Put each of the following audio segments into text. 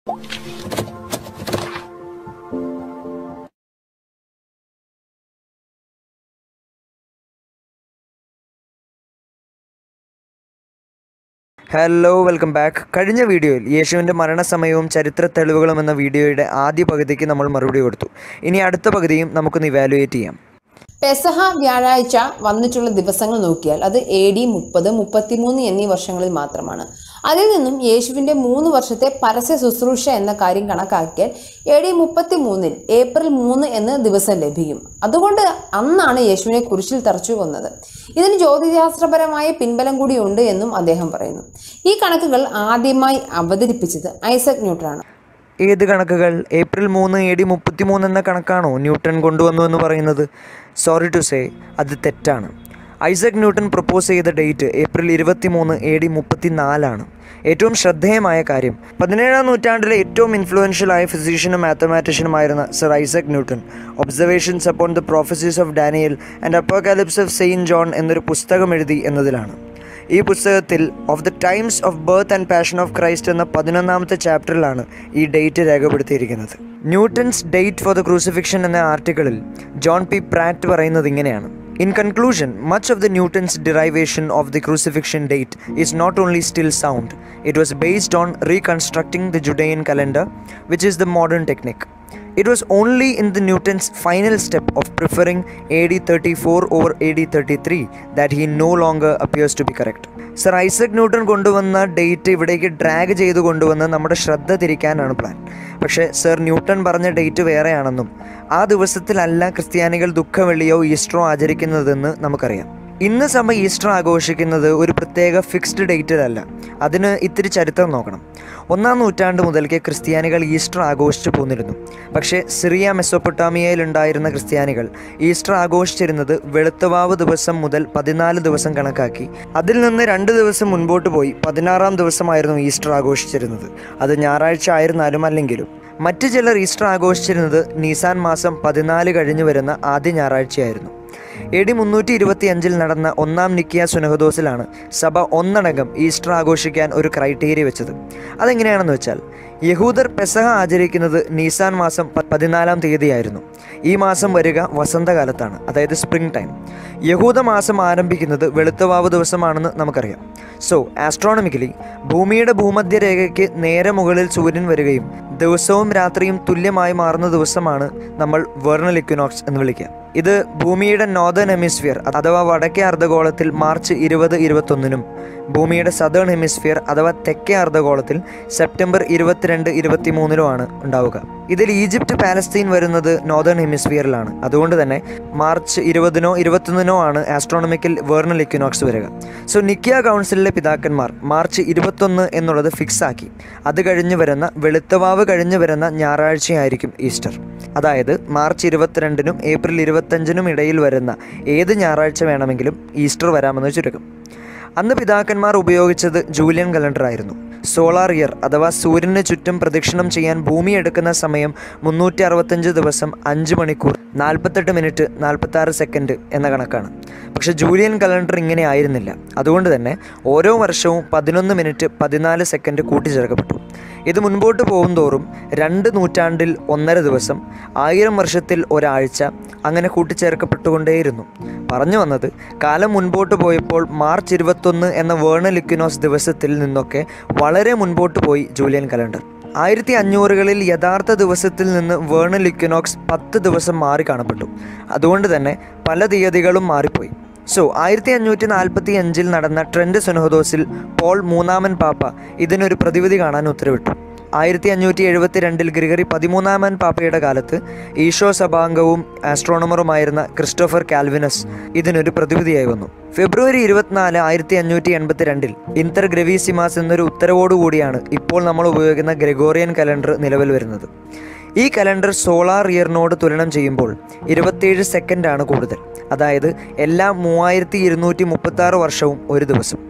Hello welcome back കഴിഞ്ഞ വീഡിയോയിൽ യേശുവിൻ്റെ മരണസമയവും ചരിത്ര തെളിവുകളും എന്ന വീഡിയോയുടെ ആദ്യ പകുതിക്ക് നമ്മൾ മറുപടി കൊടുത്തു ഇനി അടുത്ത പകുതിയും നമുക്കൊന്ന് ഇവാലുവേറ്റ് ചെയ്യാം പെസഹ വ്യാഴാഴ്ച വന്നിട്ടുള്ള ദിവസങ്ങൾ നോക്കിയാൽ അത് എ ഡി മുപ്പത് മുപ്പത്തിമൂന്ന് എന്നീ വർഷങ്ങളിൽ മാത്രമാണ് അതിൽ നിന്നും യേശുവിൻ്റെ മൂന്ന് വർഷത്തെ പരസ്യ ശുശ്രൂഷ എന്ന കാര്യം കണക്കാക്കിയാൽ എ ഡി മുപ്പത്തി മൂന്നിൽ ഏപ്രിൽ മൂന്ന് എന്ന ദിവസം ലഭിക്കും അതുകൊണ്ട് അന്നാണ് യേശുവിനെ കുരിശിൽ തറച്ചു കൊന്നത് ഇതിന് ജ്യോതിശാസ്ത്രപരമായ പിൻബലം കൂടിയുണ്ട് എന്നും അദ്ദേഹം പറയുന്നു ഈ കണക്കുകൾ ആദ്യമായി അവതരിപ്പിച്ചത് ഐസക് ന്യൂട്ടനാണ് ഏത് കണക്കുകൾ ഏപ്രിൽ മൂന്ന് എ ഡി മുപ്പത്തിമൂന്ന് എന്ന കണക്കാണോ ന്യൂട്ടൺ കൊണ്ടുവന്നു എന്ന് പറയുന്നത് സോറി ടു സേ അത് തെറ്റാണ് ഐസക് ന്യൂട്ടൺ പ്രപ്പോസ് ചെയ്ത ഡേറ്റ് ഏപ്രിൽ ഇരുപത്തി മൂന്ന് എ ഡി മുപ്പത്തി നാലാണ് ഏറ്റവും ശ്രദ്ധേയമായ കാര്യം പതിനേഴാം നൂറ്റാണ്ടിലെ ഏറ്റവും ഇൻഫ്ലുവൻഷ്യൽ ആയ ഫിസിഷ്യനും മാത്തമാറ്റീഷ്യനുമായിരുന്ന sir Isaac Newton observations upon the prophecies of Daniel and apocalypse of saint John എന്നൊരു പുസ്തകം എഴുതി എന്നതിലാണ് ഈ പുസ്തകത്തിൽ of the times of birth and passion of Christ എന്ന പതിനൊന്നാമത്തെ ചാപ്റ്ററിലാണ് ഈ ഡേറ്റ് രേഖപ്പെടുത്തിയിരിക്കുന്നത് Newton's date for the crucifixion എന്ന ആർട്ടിക്കിളിൽ ജോൺ പി പ്രാറ്റ് പറയുന്നത് ഇങ്ങനെയാണ് in conclusion much of the Newton's derivation of the crucifixion date is not only still sound it was based on reconstructing the Judean calendar which is the modern technique It was only in the Newton's final step of preferring AD 34 over AD 33 that he no longer appears to be correct. Sir Isaac Newton കൊണ്ടുവന്ന date ഇവിടേക്ക് drag ചെയ്ത് കൊണ്ടുവന്ന് നമ്മുടെ ശ്രദ്ധ തിരിക്കാനാണ് plan പക്ഷേ sir Newton പറഞ്ഞ date വേറെയാണെന്നും ആ ദിവസത്തിലല്ല ക്രിസ്ത്യാനികൾ ദുഃഖവെള്ളിയോ ഈസ്റ്ററോ ആചരിക്കുന്നതെന്ന് നമുക്കറിയാം ഇന്ന് സഭ ഈസ്റ്റർ ആഘോഷിക്കുന്നത് ഒരു പ്രത്യേക ഫിക്സ്ഡ് ഡേറ്റിലല്ല അതിന് ഇത്തിരി ചരിത്രം നോക്കണം ഒന്നാം നൂറ്റാണ്ട് മുതൽക്കേ ക്രിസ്ത്യാനികൾ ഈസ്റ്റർ ആഘോഷിച്ചു പോന്നിരുന്നു പക്ഷേ സിറിയ മെസ്സോപ്പൊട്ടാമിയയിൽ ഉണ്ടായിരുന്ന ക്രിസ്ത്യാനികൾ ഈസ്റ്റർ ആഘോഷിച്ചിരുന്നത് വെളുത്തവാവ് ദിവസം മുതൽ പതിനാല് ദിവസം കണക്കാക്കി അതിൽ നിന്ന് രണ്ട് ദിവസം മുൻപോട്ട് പോയി പതിനാറാം ദിവസമായിരുന്നു ഈസ്റ്റർ ആഘോഷിച്ചിരുന്നത് അത് ഞായറാഴ്ച ആയിരുന്നാലും അല്ലെങ്കിലും മറ്റു ചിലർ ഈസ്റ്റർ ആഘോഷിച്ചിരുന്നത് നീസാൻ മാസം പതിനാല് കഴിഞ്ഞു വരുന്ന ആദ്യ ഞായറാഴ്ചയായിരുന്നു എ ഡി മുന്നൂറ്റി ഇരുപത്തി അഞ്ചിൽ നടന്ന ഒന്നാം നിക്കിയ സുനഹദോസിലാണ് സഭ ഒന്നടങ്കം ഈസ്റ്റർ ആഘോഷിക്കാൻ ഒരു ക്രൈറ്റീരിയ വെച്ചത് അതെങ്ങനെയാണെന്ന് വെച്ചാൽ യഹൂദർ പെസഹ ആചരിക്കുന്നത് നീസാൻ മാസം പ- പതിനാലാം തീയതിയായിരുന്നു ഈ മാസം വരിക വസന്തകാലത്താണ് അതായത് സ്പ്രിംഗ് ടൈം യഹൂദ മാസം ആരംഭിക്കുന്നത് വെളുത്തവാവ് ദിവസമാണെന്ന് നമുക്കറിയാം സോ ആസ്ട്രോണമിക്കലി ഭൂമിയുടെ ഭൂമധ്യരേഖയ്ക്ക് നേരെ മുകളിൽ സൂര്യൻ വരികയും ദിവസവും രാത്രിയും തുല്യമായി മാറുന്ന ദിവസമാണ് നമ്മൾ വെർണൽ ഇക്വിനോക്സ് എന്ന് വിളിക്കുക ഇത് ഭൂമിയുടെ നോർത്തേൺ ഹെമിസ്ഫിയർ അഥവാ വടക്കേ അർദ്ധഗോളത്തിൽ മാർച്ച് ഇരുപത് ഇരുപത്തൊന്നിനും ഭൂമിയുടെ സദേൺ ഹെമിസ്ഫിയർ അഥവാ തെക്കേ അർദ്ധഗോളത്തിൽ സെപ്റ്റംബർ ഇരുപത്തിരണ്ട് ഇരുപത്തിമൂന്നിലുമാണ് ഉണ്ടാവുക ഇതിൽ ഈജിപ്റ്റ് പാലസ്തീൻ വരുന്നത് നോർത്തേൺ ഹെമിസ്ഫിയറിലാണ് അതുകൊണ്ട് തന്നെ മാർച്ച് ഇരുപതിനോ ഇരുപത്തൊന്നിനോ ആണ് ആസ്ട്രോണമിക്കൽ വേർണൽ ഇക്വിനോക്സ് വരിക സോ നിക്കിയ കൗൺസിലിലെ പിതാക്കന്മാർ മാർച്ച് ഇരുപത്തൊന്ന് എന്നുള്ളത് ഫിക്സ് ആക്കി അത് കഴിഞ്ഞ് വരുന്ന വെളുത്തവാവ് കഴിഞ്ഞ് വരുന്ന ഞായറാഴ്ചയായിരിക്കും ഈസ്റ്റർ അതായത് മാർച്ച് ഇരുപത്തിരണ്ടിനും ഏപ്രിൽ ഇരുപത്തഞ്ചിനും ഇടയിൽ വരുന്ന ഏത് ഞായറാഴ്ച വേണമെങ്കിലും ഈസ്റ്റർ വരാമെന്ന് ചുരുക്കം അന്ന് പിതാക്കന്മാർ ഉപയോഗിച്ചത് ജൂലിയൻ കലണ്ടർ ആയിരുന്നു സോളാർ ഇയർ അഥവാ സൂര്യന് ചുറ്റും പ്രദക്ഷിണം ചെയ്യാൻ ഭൂമി എടുക്കുന്ന സമയം മുന്നൂറ്റി അറുപത്തഞ്ച് ദിവസം അഞ്ച് മണിക്കൂർ നാൽപ്പത്തെട്ട് മിനിറ്റ് നാൽപ്പത്താറ് സെക്കൻഡ് എന്ന കണക്കാണ് പക്ഷെ ജൂലിയൻ കലണ്ടർ ഇങ്ങനെ ആയിരുന്നില്ല അതുകൊണ്ട് തന്നെ ഓരോ വർഷവും പതിനൊന്ന് മിനിറ്റ് പതിനാല് സെക്കൻഡ് കൂട്ടിച്ചേർക്കപ്പെട്ടു ഇത് മുൻപോട്ട് പോകും തോറും രണ്ട് നൂറ്റാണ്ടിൽ ഒന്നര ദിവസം ആയിരം വർഷത്തിൽ ഒരാഴ്ച അങ്ങനെ കൂട്ടിച്ചേർക്കപ്പെട്ടുകൊണ്ടേയിരുന്നു പറഞ്ഞു വന്നത് കാലം മുൻപോട്ട് പോയപ്പോൾ മാർച്ച് ഇരുപത്തൊന്ന് എന്ന വേർണൽ ഇക്വിനോസ് ദിവസത്തിൽ നിന്നൊക്കെ വളരെ മുൻപോട്ട് പോയി ജൂലിയൻ കലണ്ടർ ആയിരത്തി അഞ്ഞൂറുകളിൽ യഥാർത്ഥ ദിവസത്തിൽ നിന്ന് വേർണൽ ഇക്വിനോക്സ് പത്ത് ദിവസം മാറി കാണപ്പെട്ടു അതുകൊണ്ട് തന്നെ പല തീയതികളും മാറിപ്പോയി സോ ആയിരത്തി അഞ്ഞൂറ്റി നാൽപ്പത്തി അഞ്ചിൽ നടന്ന ട്രെൻഡ് സുനഹദോസിൽ പോൾ മൂന്നാമൻ പാപ്പ ഇതിനൊരു പ്രതിവിധി കാണാൻ ഉത്തരവിട്ടു ആയിരത്തി അഞ്ഞൂറ്റി എഴുപത്തി രണ്ടിൽ ഗ്രിഗറി പതിമൂന്നാമൻ പാപ്പയുടെ കാലത്ത് ഈശോ സഭാംഗവും ആസ്ട്രോണമറുമായിരുന്ന ക്രിസ്റ്റോഫർ കാൽവിനസ് ഇതിനൊരു പ്രതിവിധിയായി വന്നു ഫെബ്രുവരി ഇരുപത്തിനാല് ആയിരത്തി അഞ്ഞൂറ്റി എൺപത്തി രണ്ടിൽ ഇന്റർ ഗ്രവീസിമാസ് എന്നൊരു ഉത്തരവോടുകൂടിയാണ് ഇപ്പോൾ നമ്മൾ ഉപയോഗിക്കുന്ന ഗ്രെഗോറിയൻ കലണ്ടർ നിലവിൽ വരുന്നത് ഈ കലണ്ടർ സോളാർ ഇയറിനോട് തുലനം ചെയ്യുമ്പോൾ ഇരുപത്തിയേഴ് സെക്കൻഡാണ് കൂടുതൽ അതായത് എല്ലാ മൂവായിരത്തി ഇരുന്നൂറ്റി മുപ്പത്തി ആറ് വർഷവും ഒരു ദിവസം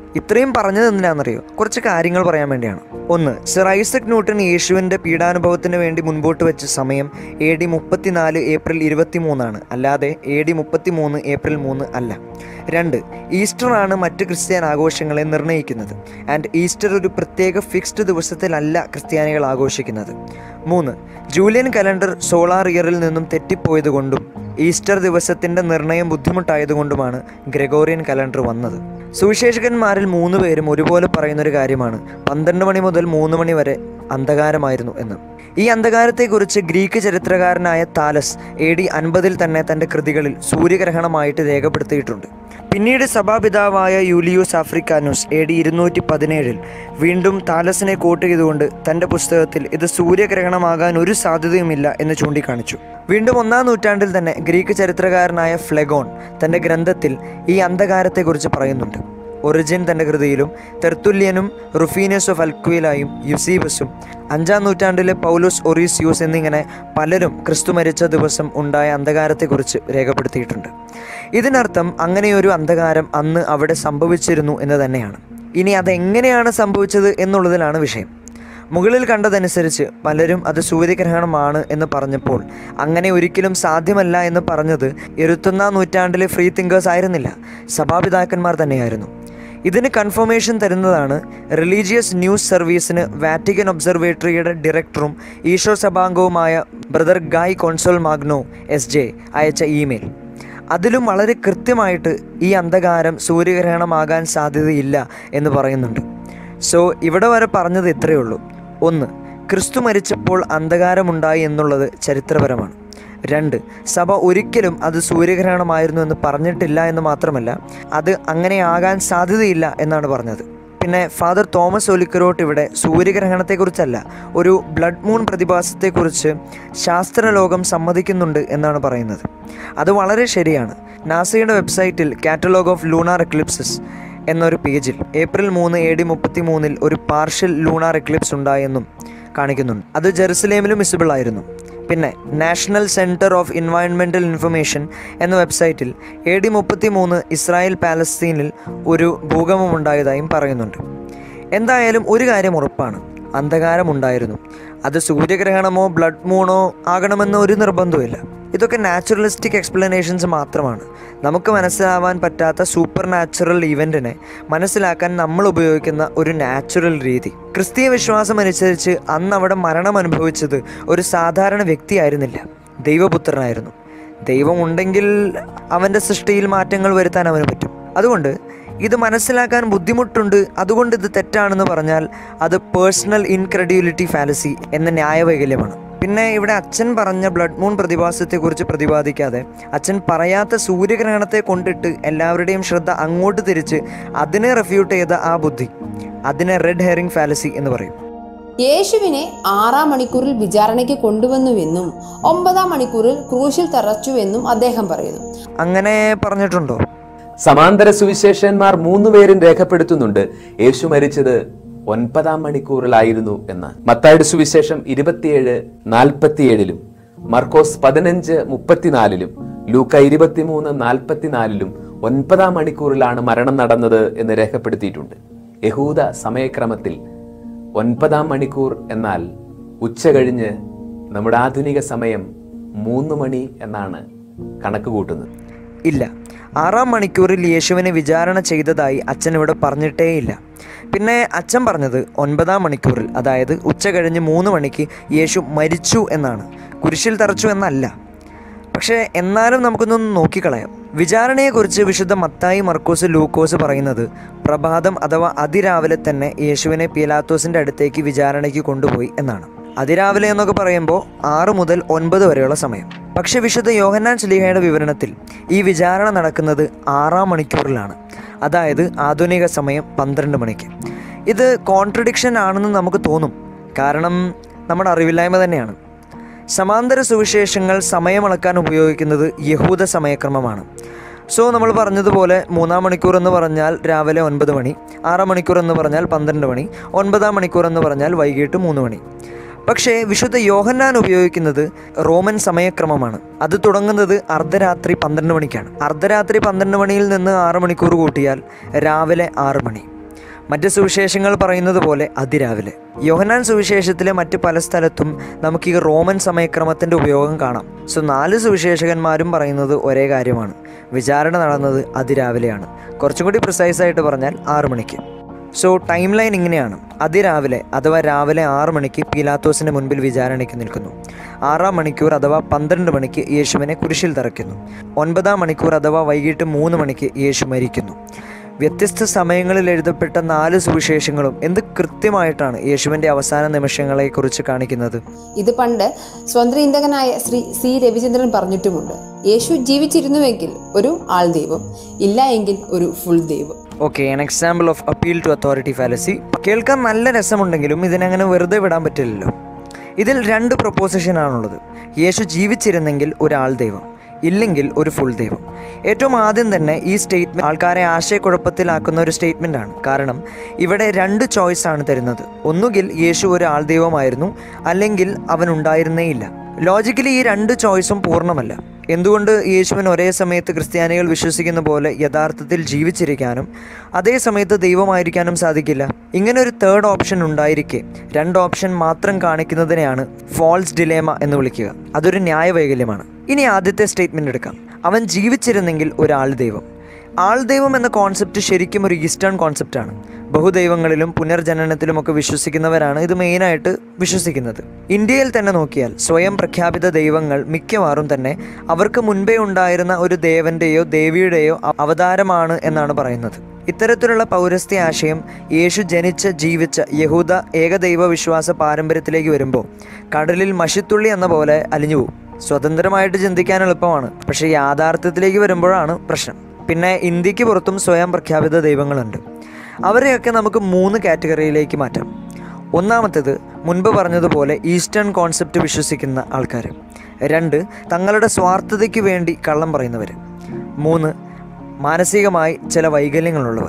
ഇത്രയും പറഞ്ഞത് എന്തിനാണെന്നറിയോ കുറച്ച് കാര്യങ്ങൾ പറയാൻ വേണ്ടിയാണ് ഒന്ന് സർ ഐസക് ന്യൂട്ടൺ യേശുവിൻ്റെ പീഡാനുഭവത്തിന് വേണ്ടി മുൻപോട്ട് വെച്ച സമയം എ ഡി മുപ്പത്തിനാല് ഏപ്രിൽ ഇരുപത്തി മൂന്നാണ് അല്ലാതെ എ ഡി മുപ്പത്തി മൂന്ന് ഏപ്രിൽ മൂന്ന് അല്ല രണ്ട് ഈസ്റ്ററാണ് മറ്റ് ക്രിസ്ത്യൻ ആഘോഷങ്ങളെ നിർണ്ണയിക്കുന്നത് ആൻഡ് ഈസ്റ്റർ ഒരു പ്രത്യേക ഫിക്സ്ഡ് ദിവസത്തിലല്ല ക്രിസ്ത്യാനികൾ ആഘോഷിക്കുന്നത് മൂന്ന് ജൂലിയൻ കലണ്ടർ സോളാർ ഇയറിൽ നിന്നും തെറ്റിപ്പോയതുകൊണ്ടും ഈസ്റ്റർ ദിവസത്തിൻ്റെ നിർണയം ബുദ്ധിമുട്ടായതുകൊണ്ടുമാണ് ഗ്രഗോറിയൻ കലണ്ടർ വന്നത് സുവിശേഷകന്മാരിൽ മൂന്ന് പേരും ഒരുപോലെ പറയുന്നൊരു കാര്യമാണ് പന്ത്രണ്ട് മണി മുതൽ മൂന്ന് മണി വരെ അന്ധകാരമായിരുന്നു എന്ന് ഈ അന്ധകാരത്തെക്കുറിച്ച് ഗ്രീക്ക് ചരിത്രകാരനായ താലസ് എ ഡി അൻപതിൽ തന്നെ തൻ്റെ കൃതികളിൽ സൂര്യഗ്രഹണമായിട്ട് രേഖപ്പെടുത്തിയിട്ടുണ്ട് പിന്നീട് സഭാപിതാവായ യൂലിയൂസ് ആഫ്രിക്കാനൂസ് എ ഡി ഇരുന്നൂറ്റി പതിനേഴിൽ വീണ്ടും താലസിനെ കോട്ട് ചെയ്തുകൊണ്ട് തൻ്റെ പുസ്തകത്തിൽ ഇത് സൂര്യഗ്രഹണമാകാൻ ഒരു സാധ്യതയുമില്ല എന്ന് ചൂണ്ടിക്കാണിച്ചു വീണ്ടും ഒന്നാം നൂറ്റാണ്ടിൽ തന്നെ ഗ്രീക്ക് ചരിത്രകാരനായ ഫ്ലെഗോൺ തൻ്റെ ഗ്രന്ഥത്തിൽ ഈ അന്ധകാരത്തെക്കുറിച്ച് പറയുന്നുണ്ട് ഒറിജിൻ തൻ്റെ കൃതിയിലും തെർത്തുല്യനും റുഫീനസ് ഓഫ് അൽക്വയിലായും യുസീബസും അഞ്ചാം നൂറ്റാണ്ടിലെ പൗലോസ് ഒറീസിയൂസ് എന്നിങ്ങനെ പലരും ക്രിസ്തു മരിച്ച ദിവസം ഉണ്ടായ അന്ധകാരത്തെക്കുറിച്ച് രേഖപ്പെടുത്തിയിട്ടുണ്ട് ഇതിനർത്ഥം അങ്ങനെയൊരു അന്ധകാരം അന്ന് അവിടെ സംഭവിച്ചിരുന്നു എന്ന് തന്നെയാണ് ഇനി അതെങ്ങനെയാണ് സംഭവിച്ചത് എന്നുള്ളതിലാണ് വിഷയം മുകളിൽ കണ്ടതനുസരിച്ച് പലരും അത് സൂര്യഗ്രഹണമാണ് എന്ന് പറഞ്ഞപ്പോൾ അങ്ങനെ ഒരിക്കലും സാധ്യമല്ല എന്ന് പറഞ്ഞത് ഇരുപത്തൊന്നാം നൂറ്റാണ്ടിലെ ഫ്രീ തിങ്കേഴ്സ് ആയിരുന്നില്ല സഭാപിതാക്കന്മാർ തന്നെയായിരുന്നു ഇതിന് കൺഫർമേഷൻ തരുന്നതാണ് റിലീജിയസ് ന്യൂസ് സർവീസിന് വാറ്റിക്കൻ ഒബ്സർവേറ്ററിയുടെ ഡയറക്ടറും ഈശോ സഭാംഗവുമായ brother Guy Consolmagno S J അയച്ച ഇമെയിൽ അതിലും വളരെ കൃത്യമായിട്ട് ഈ അന്ധകാരം സൂര്യഗ്രഹണമാകാൻ സാധ്യതയില്ല എന്ന് പറയുന്നുണ്ട് സോ ഇവിടെ വരെ പറഞ്ഞത് ഇത്രയേ ഉള്ളൂ ഒന്ന് ക്രിസ്തു മരിച്ചപ്പോൾ അന്ധകാരമുണ്ടായി എന്നുള്ളത് ചരിത്രപരമാണ് രണ്ട് സഭ ഒരിക്കലും അത് സൂര്യഗ്രഹണമായിരുന്നു എന്ന് പറഞ്ഞിട്ടില്ല എന്ന് മാത്രമല്ല അത് അങ്ങനെ ആകാൻ സാധ്യതയില്ല എന്നാണ് പറഞ്ഞത് പിന്നെ ഫാദർ തോമസ് ഒലിക്കരോട്ട് ഇവിടെ സൂര്യഗ്രഹണത്തെക്കുറിച്ചല്ല ഒരു ബ്ലഡ് മൂൺ പ്രതിഭാസത്തെക്കുറിച്ച് ശാസ്ത്രലോകം സമ്മതിക്കുന്നുണ്ട് എന്നാണ് പറയുന്നത് അത് വളരെ ശരിയാണ് നാസയുടെ വെബ്സൈറ്റിൽ കാറ്റലോഗ് ഓഫ് ലൂണാർ എക്ലിപ്സസ് എന്നൊരു പേജിൽ ഏപ്രിൽ മൂന്ന് എ ഡി മുപ്പത്തി മൂന്നിൽ ഒരു പാർഷ്യൽ ലൂണാർ എക്ലിപ്സ് ഉണ്ടായെന്നും കാണിക്കുന്നുണ്ട് അത് ജെറുസലേമിലും വിസിബിൾ ആയിരുന്നു പിന്നെ National Centre of Environmental Information എന്ന വെബ്സൈറ്റിൽ എ ഡി മുപ്പത്തി മൂന്ന് ഇസ്രായേൽ പാലസ്തീനിൽ ഒരു ഭൂകമ്പമുണ്ടായതായും പറയുന്നുണ്ട് എന്തായാലും ഒരു കാര്യം ഉറപ്പാണ് അന്ധകാരമുണ്ടായിരുന്നു അത് സൂര്യഗ്രഹണമോ ബ്ലഡ് മൂണോ ആകണമെന്ന് ഒരു നിർബന്ധവുമില്ല ഇതൊക്കെ നാച്ചുറലിസ്റ്റിക് എക്സ്പ്ലനേഷൻസ് മാത്രമാണ് നമുക്ക് മനസ്സിലാവാൻ പറ്റാത്ത സൂപ്പർ നാച്ചുറൽ ഇവൻറ്റിനെ മനസ്സിലാക്കാൻ നമ്മൾ ഉപയോഗിക്കുന്ന ഒരു നാച്ചുറൽ രീതി ക്രിസ്തീയ വിശ്വാസം അനുസരിച്ച് അന്ന് അവിടെ മരണം അനുഭവിച്ചത് ഒരു സാധാരണ വ്യക്തിയായിരുന്നില്ല ദൈവപുത്രനായിരുന്നു ദൈവം ഉണ്ടെങ്കിൽ അവൻ്റെ സൃഷ്ടിയിൽ മാറ്റങ്ങൾ വരുത്താൻ അവന് പറ്റും അതുകൊണ്ട് ഇത് മനസ്സിലാക്കാൻ ബുദ്ധിമുട്ടുണ്ട് അതുകൊണ്ട് ഇത് തെറ്റാണെന്ന് പറഞ്ഞാൽ അത് പേഴ്സണൽ ഇൻക്രെഡ്യൂലിറ്റി ഫാലസി എന്ന ന്യായവൈകല്യമാണ് പിന്നെ ഇവിടെ അച്ഛൻ പറഞ്ഞ ബ്ലഡ് മൂൺ പ്രതിഭാസത്തെക്കുറിച്ച് പ്രതിപാദിക്കാതെ അച്ഛൻ പറയാത്ത സൂര്യഗ്രഹണത്തെ കൊണ്ടിട്ട് എല്ലാവരുടെയും ശ്രദ്ധ അങ്ങോട്ട് തിരിച്ച് അതിനെ റെഫ്യൂട്ട് ചെയ്ത ആ ബുദ്ധി അതിനെ റെഡ് ഹെയറിംഗ് ഫാലസി എന്ന് പറയും യേശുവിനെ ആറാം മണിക്കൂറിൽ വിചാരണയ്ക്ക് കൊണ്ടുവന്നുവെന്നും ഒമ്പതാം മണിക്കൂറിൽ ക്രൂശിൽ തറച്ചുവെന്നും അദ്ദേഹം പറയുന്നു അങ്ങനെ പറഞ്ഞിട്ടുണ്ടോ സമാന്തര സുവിശേഷന്മാർ മൂന്നുപേരും രേഖപ്പെടുത്തുന്നുണ്ട് യേശു മരിച്ചത് ഒൻപതാം മണിക്കൂറിലായിരുന്നു എന്ന് മത്തായുടെ സുവിശേഷം ഇരുപത്തിയേഴ് നാൽപ്പത്തിയേഴിലും മർക്കോസ് പതിനഞ്ച് മുപ്പത്തിനാലിലും ലൂക്ക ഇരുപത്തിമൂന്ന് നാൽപ്പത്തിനാലിലും ഒൻപതാം മണിക്കൂറിലാണ് മരണം നടന്നത് എന്ന് രേഖപ്പെടുത്തിയിട്ടുണ്ട് യഹൂദ സമയക്രമത്തിൽ ഒൻപതാം മണിക്കൂർ എന്നാൽ ഉച്ച കഴിഞ്ഞ് നമ്മുടെ ആധുനിക സമയം മൂന്ന് മണി എന്നാണ് കണക്ക് കൂട്ടുന്നത് ഇല്ല ആറാം മണിക്കൂറിൽ യേശുവിനെ വിചാരണ ചെയ്തതായി അച്ഛൻ ഇവിടെ പറഞ്ഞിട്ടേയില്ല പിന്നെ അച്ഛൻ പറഞ്ഞത് ഒൻപതാം മണിക്കൂറിൽ അതായത് ഉച്ച കഴിഞ്ഞ് മൂന്ന് മണിക്ക് യേശു മരിച്ചു എന്നാണ് കുരിശിൽ തറച്ചു എന്നല്ല പക്ഷേ എന്നാലും നമുക്കൊന്നൊന്ന് നോക്കിക്കളയാം വിചാരണയെക്കുറിച്ച് വിശുദ്ധ മത്തായി മർക്കോസ് ലൂക്കോസ് പറയുന്നത് പ്രഭാതം അഥവാ അതിരാവിലെ തന്നെ യേശുവിനെ പീലാത്തോസിൻ്റെ അടുത്തേക്ക് വിചാരണയ്ക്ക് കൊണ്ടുപോയി എന്നാണ് അതിരാവിലെ എന്നൊക്കെ പറയുമ്പോൾ ആറ് മുതൽ ഒൻപത് വരെയുള്ള സമയം പക്ഷേ വിശുദ്ധ യോഹന്നാൻ ശ്ലീഹയുടെ വിവരണത്തിൽ ഈ വിചാരണ നടക്കുന്നത് ആറാം മണിക്കൂറിലാണ് അതായത് ആധുനിക സമയം പന്ത്രണ്ട് മണിക്ക് ഇത് കോൺട്രഡിക്ഷൻ ആണെന്ന് നമുക്ക് തോന്നും കാരണം നമ്മുടെ അറിവില്ലായ്മ തന്നെയാണ് സമാന്തര സുവിശേഷങ്ങൾ സമയമളക്കാൻ ഉപയോഗിക്കുന്നത് യഹൂദ സമയക്രമമാണ് സോ നമ്മൾ പറഞ്ഞതുപോലെ മൂന്നാം മണിക്കൂർ എന്ന് പറഞ്ഞാൽ രാവിലെ ഒൻപത് മണി ആറാം മണിക്കൂർ എന്ന് പറഞ്ഞാൽ പന്ത്രണ്ട് മണി ഒൻപതാം മണിക്കൂർ എന്ന് പറഞ്ഞാൽ വൈകിട്ട് മൂന്ന് മണി പക്ഷേ വിശുദ്ധ യോഹന്നാൻ ഉപയോഗിക്കുന്നത് റോമൻ സമയക്രമമാണ് അത് തുടങ്ങുന്നത് അർദ്ധരാത്രി പന്ത്രണ്ട് മണിക്കാണ് അർദ്ധരാത്രി പന്ത്രണ്ട് മണിയിൽ നിന്ന് ആറ് മണിക്കൂർ കൂട്ടിയാൽ രാവിലെ ആറ് മണി മറ്റ് സുവിശേഷങ്ങൾ പറയുന്നത് പോലെ അതിരാവിലെ യോഹനാൻ സുവിശേഷത്തിലെ മറ്റ് പല സ്ഥലത്തും നമുക്ക് ഈ റോമൻ സമയക്രമത്തിൻ്റെ ഉപയോഗം കാണാം സോ നാല് സുവിശേഷകന്മാരും പറയുന്നത് ഒരേ കാര്യമാണ് വിചാരണ നടന്നത് അതിരാവിലെയാണ് കുറച്ചും കൂടി പ്രിസൈസ് ആയിട്ട് പറഞ്ഞാൽ ആറു മണിക്ക് സോ ടൈം ലൈൻ ഇങ്ങനെയാണ് അതിരാവിലെ അഥവാ രാവിലെ ആറ് മണിക്ക് പീലാത്തോസിന് മുൻപിൽ വിചാരണയ്ക്ക് നിൽക്കുന്നു ആറാം മണിക്കൂർ അഥവാ പന്ത്രണ്ട് മണിക്ക് യേശുവിനെ കുരിശിൽ തറയ്ക്കുന്നു ഒൻപതാം മണിക്കൂർ അഥവാ വൈകിട്ട് മൂന്ന് മണിക്ക് യേശു മരിക്കുന്നു വ്യത്യസ്ത സമയങ്ങളിൽ എഴുതപ്പെട്ട നാല് സുവിശേഷങ്ങളും എന്ത് കൃത്യമായിട്ടാണ് യേശുവിൻ്റെ അവസാന നിമിഷങ്ങളെക്കുറിച്ച് കാണിക്കുന്നത് ഇത് പണ്ട് സ്വതന്ത്രചിന്തകനായ ശ്രീ സി രവിചന്ദ്രൻ പറഞ്ഞിട്ടുമുണ്ട് യേശു ജീവിച്ചിരുന്നുവെങ്കിൽ ഒരു ആൾ ദൈവം ഇല്ല എങ്കിൽ ഒരു ഫുൾ ദൈവം okay an example of appeal to authority fallacy കേൾക്കാൻ നല്ല രസമുണ്ടെങ്കിലും ഇതിനങ്ങനെ വെറുതെ വിടാൻ പറ്റില്ലല്ലോ ഇതിൽ രണ്ട് പ്രൊപ്പോസിഷൻ ആണുള്ളത് യേശു ജീവിച്ചിരുന്നെങ്കിൽ ഒരാൾ ദൈവം ഇല്ലെങ്കിൽ ഒരു ഫുൾ ദൈവം ഏറ്റവും ആദ്യം തന്നെ ഈ സ്റ്റേറ്റ്മെന്റ് ആൾക്കാരെ ആശയക്കുഴപ്പത്തിലാക്കുന്ന ഒരു സ്റ്റേറ്റ്മെന്റ് ആണ് കാരണം ഇവിടെ രണ്ട് ചോയ്സ് ആണ് തരുന്നത് ഒന്നുകിൽ യേശു ഒരു ആൾ ദൈവമായിരുന്നു അല്ലെങ്കിൽ അവൻ ഉണ്ടായിരുന്നേ ഇല്ല ലോജിക്കലി ഈ രണ്ട് ചോയ്സും പൂർണ്ണമല്ല എന്തുകൊണ്ട് യേശുവിന് ഒരേ സമയത്ത് ക്രിസ്ത്യാനികൾ വിശ്വസിക്കുന്ന പോലെ യഥാർത്ഥത്തിൽ ജീവിച്ചിരിക്കാനും അതേ സമയത്ത് ദൈവമായിരിക്കാനും സാധിക്കില്ല ഇങ്ങനെ ഒരു തേർഡ് ഓപ്ഷൻ ഉണ്ടായിരിക്കെ രണ്ട് ഓപ്ഷൻ മാത്രം കാണിക്കുന്നതിനെയാണ് ഫോൾസ് ഡിലേമ എന്ന് വിളിക്കുക അതൊരു ന്യായവൈകല്യമാണ് ഇനി ആദ്യത്തെ സ്റ്റേറ്റ്മെന്റ് എടുക്കാം അവൻ ജീവിച്ചിരുന്നെങ്കിൽ ഒരാൾ ദൈവം ആൾ ദൈവം എന്ന കോൺസെപ്റ്റ് ശരിക്കും ഒരു ഈസ്റ്റേൺ കോൺസെപ്റ്റാണ് ബഹുദൈവങ്ങളിലും പുനർജനനത്തിലുമൊക്കെ വിശ്വസിക്കുന്നവരാണ് ഇത് മെയിനായിട്ട് വിശ്വസിക്കുന്നത് ഇന്ത്യയിൽ തന്നെ നോക്കിയാൽ സ്വയം പ്രഖ്യാപിത ദൈവങ്ങൾ മിക്കവാറും തന്നെ അവർക്ക് മുൻപേ ഉണ്ടായിരുന്ന ഒരു ദേവന്റെയോ ദേവിയുടെയോ അ- അവതാരമാണ് എന്നാണ് പറയുന്നത് ഇത്തരത്തിലുള്ള പൗരസ്ത്യ ആശയം യേശു ജനിച്ച ജീവിച്ച യഹൂദ ഏകദൈവ വിശ്വാസ പാരമ്പര്യത്തിലേക്ക് വരുമ്പോൾ കടലിൽ മഷിത്തുള്ളി എന്ന പോലെ അലിഞ്ഞു പോകും സ്വതന്ത്രമായിട്ട് ചിന്തിക്കാൻ എളുപ്പമാണ് പക്ഷേ യാഥാർത്ഥ്യത്തിലേക്ക് വരുമ്പോഴാണ് പ്രശ്നം പിന്നെ ഇന്ത്യക്ക് പുറത്തും സ്വയം പ്രഖ്യാപിത ദൈവങ്ങളുണ്ട് അവരെയൊക്കെ നമുക്ക് മൂന്ന് കാറ്റഗറിയിലേക്ക് മാറ്റാം ഒന്നാമത്തേത് മുൻപ് പറഞ്ഞതുപോലെ ഈസ്റ്റേൺ കോൺസെപ്റ്റ് വിശ്വസിക്കുന്ന ആൾക്കാർ രണ്ട് തങ്ങളുടെ സ്വാർത്ഥതയ്ക്ക് വേണ്ടി കള്ളം പറയുന്നവർ മൂന്ന് മാനസികമായി ചില വൈകല്യങ്ങളുള്ളവർ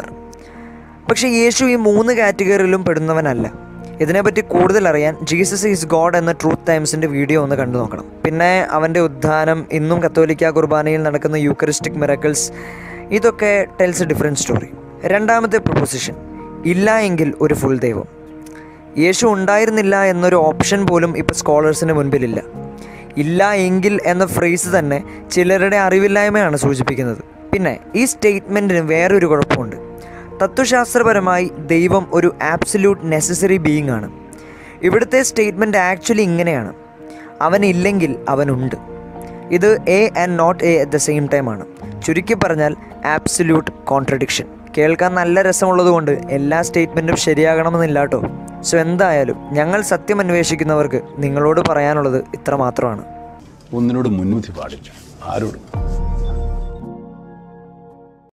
പക്ഷേ യേശു ഈ മൂന്ന് കാറ്റഗറിയിലും പെടുന്നവനല്ല ഇതിനെപ്പറ്റി കൂടുതൽ അറിയാൻ ജീസസ് ഈസ് ഗോഡ് എന്ന ട്രൂത്ത് ടൈംസിൻ്റെ വീഡിയോ ഒന്ന് കണ്ടു നോക്കണം പിന്നെ അവൻ്റെ ഉദ്ധാനം ഇന്നും കത്തോലിക്ക കുർബാനയിൽ നടക്കുന്ന യൂക്കറിസ്റ്റിക് മിറക്കിൾസ് ഇതൊക്കെ ടെൽസ് എ ഡിഫറെൻറ്റ് സ്റ്റോറി രണ്ടാമത്തെ പ്രൊപ്പോസിഷൻ ഇല്ല എങ്കിൽ ഒരു ഫുൾ ദൈവം യേശു ഉണ്ടായിരുന്നില്ല എന്നൊരു ഓപ്ഷൻ പോലും ഇപ്പോൾ സ്കോളേഴ്സിന് മുൻപിലില്ല ഇല്ല എങ്കിൽ എന്ന ഫ്രേസ് തന്നെ ചിലരുടെ അറിവില്ലായ്മയാണ് സൂചിപ്പിക്കുന്നത് പിന്നെ ഈ സ്റ്റേറ്റ്മെൻറ്റിന് വേറൊരു കുഴപ്പമുണ്ട് തത്വശാസ്ത്രപരമായി ദൈവം ഒരു ആബ്സല്യൂട്ട് നെസസറി ബീയിങ് ആണ് ഇവിടുത്തെ സ്റ്റേറ്റ്മെൻറ്റ് ആക്ച്വലി ഇങ്ങനെയാണ് അവനില്ലെങ്കിൽ അവനുണ്ട് ഇത് A and not A at the same time ആണ് ചുരുക്കി പറഞ്ഞാൽ ആബ്സല്യൂട്ട് കോൺട്രഡിക്ഷൻ കേൾക്കാൻ നല്ല രസമുള്ളതുകൊണ്ട് എല്ലാ സ്റ്റേറ്റ്മെൻറ്റും ശരിയാകണമെന്നില്ല കേട്ടോ സോ എന്തായാലും ഞങ്ങൾ സത്യം അന്വേഷിക്കുന്നവർക്ക് നിങ്ങളോട് പറയാനുള്ളത് ഇത്ര മാത്രമാണ് ഒന്നിനോട് മുൻവിധി പാടില്ല ആരോടും